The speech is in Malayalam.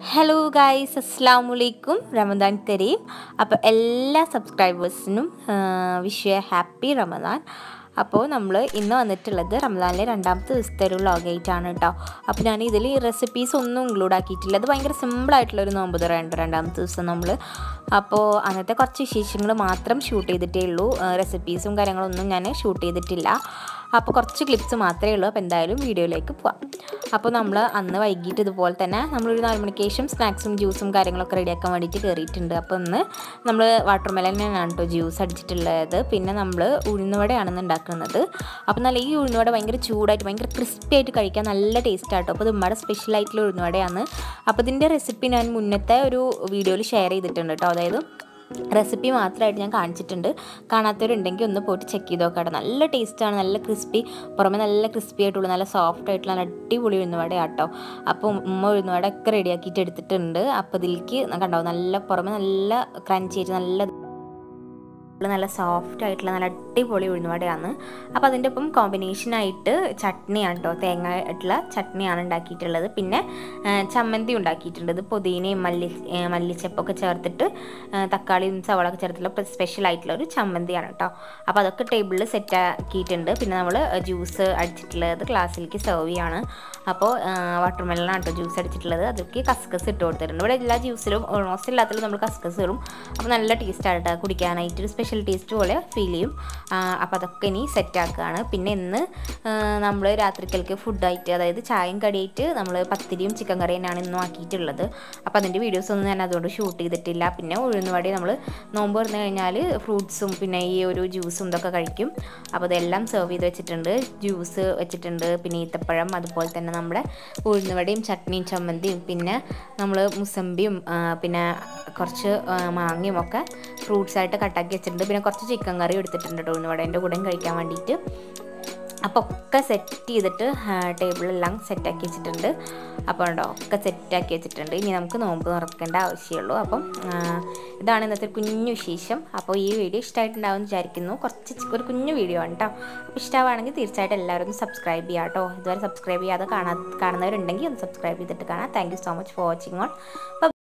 ഹലോ ഗായ്സ് അസ്സാം വലൈക്കും റമദാൻ കരീം അപ്പോൾ എല്ലാ സബ്സ്ക്രൈബേഴ്സിനും വിഷ് എ ഹാപ്പി റമദാൻ അപ്പോൾ നമ്മൾ ഇന്ന് വന്നിട്ടുള്ളത് റമദാനിലെ രണ്ടാമത്തെ ദിവസത്തെ ഒരു വ്ളോഗായിട്ടാണ് കേട്ടോ അപ്പോൾ ഞാൻ ഇതിൽ റെസിപ്പീസ് ഒന്നും ഇൻക്ലൂഡ് ആക്കിയിട്ടില്ല അത് ഭയങ്കര സിമ്പിളായിട്ടുള്ളൊരു നോമ്പ് തുറയുണ്ട് രണ്ടാമത്തെ ദിവസം നമ്മൾ അപ്പോൾ അന്നത്തെ കുറച്ച് വിശേഷങ്ങൾ മാത്രം ഷൂട്ട് ചെയ്തിട്ടേ ഉള്ളൂ റെസിപ്പീസും കാര്യങ്ങളൊന്നും ഞാൻ ഷൂട്ട് ചെയ്തിട്ടില്ല അപ്പോൾ കുറച്ച് ക്ലിപ്സ് മാത്രമേ ഉള്ളൂ അപ്പോൾ എന്തായാലും വീഡിയോയിലേക്ക് പോവാം അപ്പോൾ നമ്മൾ അന്ന് വൈകിട്ട് ഇതുപോലെ തന്നെ നമ്മളൊരു നാല് മണിക്ക് ശേഷം സ്നാക്സും ജ്യൂസും കാര്യങ്ങളൊക്കെ റെഡിയാക്കാൻ വേണ്ടിയിട്ട് കയറിയിട്ടുണ്ട് അപ്പോൾ ഇന്ന് നമ്മൾ വാട്ടർ മെലനാണ് കേട്ടോ ജ്യൂസ് അടിച്ചിട്ടുള്ളത് പിന്നെ നമ്മൾ ഉഴുന്നുവടയാണെന്ന് ഉണ്ടാക്കുന്നത് അപ്പോൾ നല്ല ഈ ഉഴുന്നുവട ഭയങ്കര ചൂടായിട്ട് ഭയങ്കര ക്രിസ്പി ആയിട്ട് കഴിക്കാൻ നല്ല ടേസ്റ്റ് ആട്ടോ അപ്പോൾ ഇത് ഉമ്മയുടെ സ്പെഷ്യൽ ആയിട്ടുള്ള ഉഴുന്നുവടയാണ് അപ്പോൾ ഇതിൻ്റെ റെസിപ്പി ഞാൻ മുന്നത്തെ ഒരു വീഡിയോയിൽ ഷെയർ ചെയ്തിട്ടുണ്ട് കേട്ടോ അതായത് റെസിപ്പി മാത്രമായിട്ട് ഞാൻ കാണിച്ചിട്ടുണ്ട് കാണാത്തവരുണ്ടെങ്കിൽ ഒന്ന് പോയിട്ട് ചെക്ക് ചെയ്ത് നോക്കാം നല്ല ടേസ്റ്റാണ് നല്ല ക്രിസ്പി പുറമെ നല്ല ക്രിസ്പി ആയിട്ടുള്ള നല്ല സോഫ്റ്റ് ആയിട്ടുള്ള നല്ല അടിപൊളി ഉഴുന്നുവട ആട്ടോ അപ്പോൾ ഉമ്മ ഉഴുന്നുവട ഒക്കെ റെഡിയാക്കിയിട്ട് എടുത്തിട്ടുണ്ട് അപ്പോൾ ഇതിലേക്ക് കണ്ടോ നല്ല പുറമെ നല്ല ക്രഞ്ചി ആയിട്ട് നല്ല നല്ല സോഫ്റ്റ് ആയിട്ടുള്ള നല്ല അടിപൊളി ഉഴുന്നുവടയാണ് അപ്പോൾ അതിൻ്റെ ഒപ്പം കോമ്പിനേഷനായിട്ട് ചട്നിയാണ് കേട്ടോ തേങ്ങ ആയിട്ടുള്ള ചട്നിയാണ് ഉണ്ടാക്കിയിട്ടുള്ളത് പിന്നെ ചമ്മന്തി ഉണ്ടാക്കിയിട്ടുണ്ട് ഇത് പുതിനയും മല്ലി മല്ലിച്ചപ്പൊക്കെ ചേർത്തിട്ട് തക്കാളിയും സവാളൊക്കെ ചേർത്തിട്ടുള്ള സ്പെഷ്യൽ ആയിട്ടുള്ള ഒരു ചമ്മന്തിയാണ് കേട്ടോ അപ്പോൾ അതൊക്കെ ടേബിളിൽ സെറ്റ് ആക്കിയിട്ടുണ്ട് പിന്നെ നമ്മൾ ജ്യൂസ് അടിച്ചിട്ടുള്ളത് ക്ലാസ്സിലേക്ക് സെർവ് ചെയ്യാണ് അപ്പോൾ വാട്ടർ മെലനാണ് കേട്ടോ ജ്യൂസ് അടിച്ചിട്ടുള്ളത് അതൊക്കെ കസ്കസ് ഇട്ട് കൊടുത്തിട്ടുണ്ട് ഇവിടെ എല്ലാ ജ്യൂസിലും ഓൾമോസ്റ്റ് എല്ലാത്തിലും നമ്മൾ കസ്കസ് ഇടും അപ്പോൾ നല്ല ടേസ്റ്റാണ് കേട്ടോ കുടിക്കാനായിട്ട് ഒരു സ്പെഷ്യൽ ടേസ്റ്റ് പോലെ ഫീൽ ചെയ്യും അപ്പോൾ അതൊക്കെ ഇനി സെറ്റ് ആക്കുകയാണ് പിന്നെ ഇന്ന് നമ്മൾ രാത്രിക്കൽക്ക് ഫുഡായിട്ട് അതായത് ചായയും കടിയായിട്ട് നമ്മൾ പത്തിരിയും ചിക്കൻ കറിയാണ് ഇന്നും ആക്കിയിട്ടുള്ളത് അപ്പോൾ അതിൻ്റെ വീഡിയോസ് ഒന്നും ഞാൻ അതുകൊണ്ട് ഷൂട്ട് ചെയ്തിട്ടില്ല പിന്നെ ഉഴുന്നുവടി നമ്മൾ നോമ്പ് തുറന്നു കഴിഞ്ഞാൽ ഫ്രൂട്ട്സും പിന്നെ ഈ ഒരു ജ്യൂസും ഇതൊക്കെ കഴിക്കും അപ്പോൾ ഇതെല്ലാം സെർവ് ചെയ്ത് വെച്ചിട്ടുണ്ട് ജ്യൂസ് വെച്ചിട്ടുണ്ട് പിന്നെ ഈത്തപ്പഴം അതുപോലെ തന്നെ നമ്മുടെ ഉഴുന്നുവടയും ചട്നിയും ചമ്മന്തിയും പിന്നെ നമ്മൾ മുസമ്പിയും പിന്നെ കുറച്ച് മാങ്ങയും ഒക്കെ ഫ്രൂട്ട്സായിട്ട് കട്ടാക്കി വെച്ചിട്ടുണ്ട് പിന്നെ കുറച്ച് ചിക്കൻ കറി എടുത്തിട്ടുണ്ട് കേട്ടോ ഉഴുന്നുവടേൻ്റെ കൂടെയും കഴിക്കാൻ വേണ്ടിയിട്ട് അപ്പോൾ ഒക്കെ സെറ്റ് ചെയ്തിട്ട് ടേബിളെല്ലാം സെറ്റാക്കി വെച്ചിട്ടുണ്ട് അപ്പോൾ ഉണ്ടോ ഒക്കെ സെറ്റാക്കി വെച്ചിട്ടുണ്ട് ഇനി നമുക്ക് നോമ്പ് തുറക്കേണ്ട ആവശ്യമുള്ളൂ അപ്പം ഇതാണ് ഇന്നത്തെ കുഞ്ഞു വിശേഷം അപ്പോൾ ഈ വീഡിയോ ഇഷ്ടമായിട്ടുണ്ടാവും വിചാരിക്കുന്നു കുറച്ച് ഒരു കുഞ്ഞു വീഡിയോ ആണ് കേട്ടോ അപ്പോൾ ഇഷ്ടമാണെങ്കിൽ തീർച്ചയായിട്ടും എല്ലാവരും ഒന്ന് സബ്സ്ക്രൈബ് ചെയ്യാം കേട്ടോ ഇതുവരെ സബ്സ്ക്രൈബ് ചെയ്യാതെ കാണാ കാണുന്നവരുണ്ടെങ്കിൽ ഒന്ന് സബ്സ്ക്രൈബ് ചെയ്തിട്ട് കാണാം thank so much for watching on